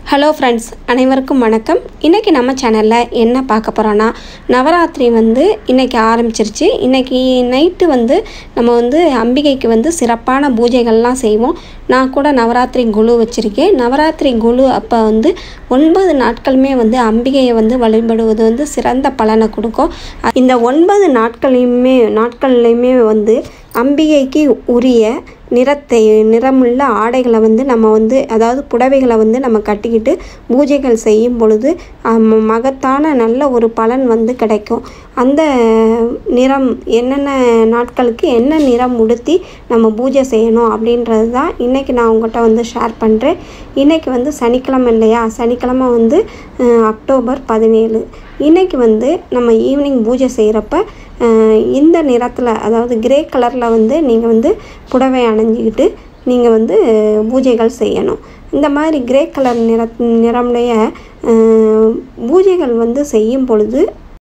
hello friends அனைவருக்கும் வணக்கம் இன்றைக்கி நம்ம சேனலில் என்ன பார்க்க போகிறோன்னா நவராத்திரி வந்து இன்றைக்கி ஆரம்பிச்சிருச்சு இன்றைக்கி நைட்டு வந்து நம்ம வந்து அம்பிகைக்கு வந்து சிறப்பான பூஜைகள்லாம் செய்வோம் நான் கூட நவராத்திரி குழு வச்சுருக்கேன் நவராத்திரி குழு அப்போ வந்து ஒன்பது நாட்களுமே வந்து அம்பிகையை வந்து வழிபடுவது வந்து சிறந்த பலனை கொடுக்கும் இந்த ஒன்பது நாட்களையுமே நாட்கள்லையுமே வந்து அம்பிகைக்கு உரிய நிறத்தை நிறமுள்ள ஆடைகளை வந்து நம்ம வந்து அதாவது புடவைகளை வந்து நம்ம கட்டிக்கிட்டு பூஜைகள் செய்யும் பொழுது அம், மகத்தான நல்ல ஒரு பலன் வந்து கிடைக்கும் அந்த நிறம் என்னென்ன நாட்களுக்கு என்ன நிறம் உடுத்தி நம்ம பூஜை செய்யணும் அப்படின்றது தான் இன்றைக்கி நான் உங்கள்கிட்ட வந்து ஷேர் பண்ணுறேன் இன்றைக்கி வந்து சனிக்கிழமை இல்லையா சனிக்கிழமை வந்து அஹ், அக்டோபர் பதினேழு இன்றைக்கி வந்து நம்ம ஈவினிங் பூஜை செய்கிறப்ப அஹ், இந்த நிறத்தில் அதாவது கிரே கலரில் வந்து நீங்கள் வந்து புடவை அணிஞ்சிக்கிட்டு நீங்கள் வந்து அஹ், பூஜைகள் செய்யணும் இந்த மாதிரி கிரே கலர் நிற நிறமுடைய அஹ், பூஜைகள் வந்து செய்யும் பொழுது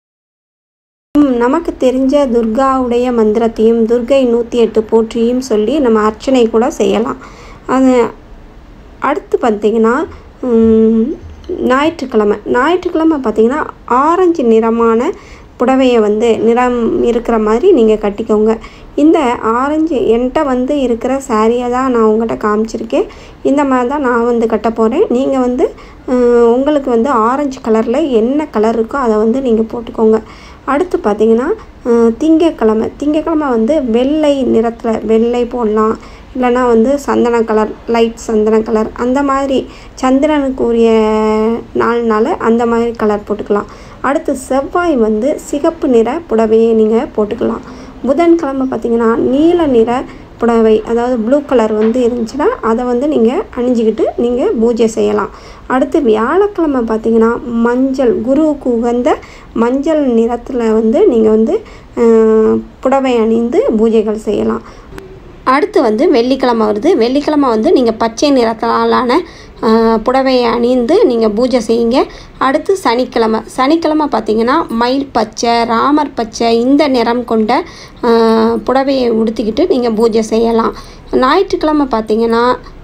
ம், நமக்கு தெரிஞ்ச துர்காவுடைய மந்திரத்தையும் துர்கை நூற்றி எட்டு போற்றியும் சொல்லி நம்ம அர்ச்சனை கூட செய்யலாம் அது அடுத்து பார்த்திங்கன்னா ம், ஞாயிற்றுக்கிழமை ஞாயிற்றுக்கிழமை பார்த்திங்கன்னா ஆரஞ்சு நிறமான புடவையை வந்து நிறம் இருக்கிற மாதிரி நீங்கள் கட்டிக்கோங்க இந்த ஆரஞ்சு என்கிட்ட வந்து இருக்கிற சாரியை தான் நான் உங்கள்கிட்ட காமிச்சிருக்கேன் இந்த மாதிரி தான் நான் வந்து கட்ட போகிறேன் நீங்கள் வந்து ம், உங்களுக்கு வந்து ஆரஞ்சு கலரில் என்ன கலர் இருக்கோ அதை வந்து நீங்கள் போட்டுக்கோங்க அடுத்து பார்த்தீங்கன்னா அஹ், திங்கட்கிழமை திங்கட்கிழமை வந்து வெள்ளை நிறத்தில் வெள்ளை போடலாம் இல்லைன்னா வந்து சந்தன கலர் லைட் சந்தன கலர் அந்த மாதிரி சந்திரனுக்கு உரிய நாள்னால அந்த மாதிரி கலர் போட்டுக்கலாம் அடுத்து செவ்வாய் வந்து சிகப்பு நிற புடவையை நீங்கள் போட்டுக்கலாம் புதன்கிழமை பார்த்தீங்கன்னா நீல நிற புடவை அதாவது ப்ளூ கலர் வந்து இருந்துச்சுன்னா அதை வந்து நீங்கள் அணிஞ்சிக்கிட்டு நீங்கள் பூஜை செய்யலாம் அடுத்து வியாழக்கிழமை பார்த்தீங்கன்னா மஞ்சள் குருவுக்கு உகந்த மஞ்சள் நிறத்தில் வந்து நீங்கள் வந்து அஹ், புடவை அணிந்து பூஜைகள் செய்யலாம் அடுத்து வந்து வெள்ளிக்கிழமை வருது வெள்ளிக்கிழமை வந்து நீங்கள் பச்சை நிறத்தாலான ஆஹ், புடவையை அணிந்து நீங்கள் பூஜை செய்யுங்க அடுத்து சனிக்கிழமை சனிக்கிழமை பார்த்தீங்கன்னா மயில் பச்சை ராமர் பச்சை இந்த நிறம் கொண்ட ஆஹ், புடவையை உடுத்திக்கிட்டு நீங்கள் பூஜை செய்யலாம் ஞாயிற்றுக்கிழமை பார்த்தீங்கன்னா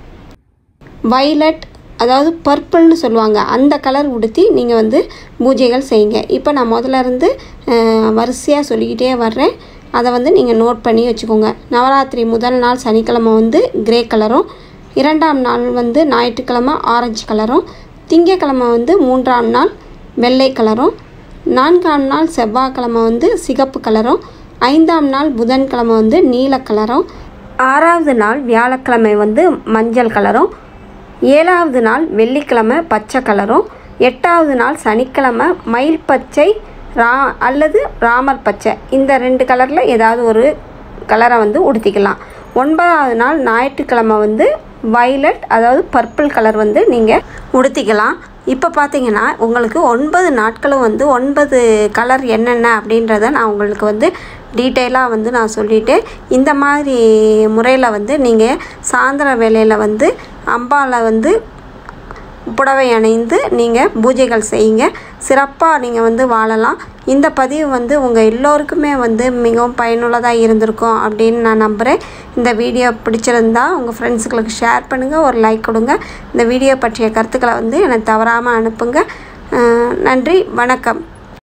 வைலட் அதாவது பர்பிள்னு சொல்லுவாங்க அந்த கலர் உடுத்தி நீங்கள் வந்து பூஜைகள் செய்யுங்க இப்போ நான் முதல்ல இருந்து வரிசையாக சொல்லிக்கிட்டே வர்றேன் அதை வந்து நீங்கள் நோட் பண்ணி வச்சுக்கோங்க நவராத்திரி முதல் நாள் சனிக்கிழமை வந்து கிரே கலரும் இரண்டாம் நாள் வந்து ஞாயிற்றுக்கிழமை ஆரஞ்சு கலரும் திங்கக்கிழமை வந்து மூன்றாம் நாள் வெள்ளை கலரும் நான்காம் நாள் செவ்வாய்க்கிழமை வந்து சிகப்பு கலரும் ஐந்தாம் நாள் புதன்கிழமை வந்து நீல கலரும் ஆறாவது நாள் வியாழக்கிழமை வந்து மஞ்சள் கலரும் ஏழாவது நாள் வெள்ளிக்கிழமை பச்சை கலரும் எட்டாவது நாள் சனிக்கிழமை மயில் பச்சை ரா அல்லது ராமர் பச்சை இந்த ரெண்டு கலரில் ஏதாவது ஒரு கலரை வந்து உடுத்திக்கலாம் ஒன்பதாவது நாள் ஞாயிற்றுக்கிழமை வந்து வைலட் அதாவது பர்பிள் கலர் வந்து நீங்கள் உடுத்திக்கலாம் இப்போ பார்த்தீங்கன்னா உங்களுக்கு ஒன்பது நாட்களும் வந்து ஒன்பது கலர் என்னென்ன அப்படின்றத நான் உங்களுக்கு வந்து டீட்டெயிலாக வந்து நான் சொல்லிட்டேன் இந்த மாதிரி முறையில் வந்து நீங்கள் சாயந்தர வேளையில் வந்து அம்பாவை வந்து புடவை அணிந்து நீங்கள் பூஜைகள் செய்யுங்க சிறப்பாக நீங்கள் வந்து வாழலாம் இந்த பதிவு வந்து உங்கள் எல்லோருக்குமே வந்து மிகவும் பயனுள்ளதாக இருந்திருக்கும் அப்படின்னு நான் நம்புகிறேன் இந்த வீடியோ பிடிச்சிருந்தா உங்கள் ஃப்ரெண்ட்ஸுங்களுக்கு ஷேர் பண்ணுங்கள் ஒரு லைக் கொடுங்க இந்த வீடியோ பற்றிய கருத்துக்களை வந்து எனக்கு தவறாமல் அனுப்புங்க அஹ் நன்றி வணக்கம்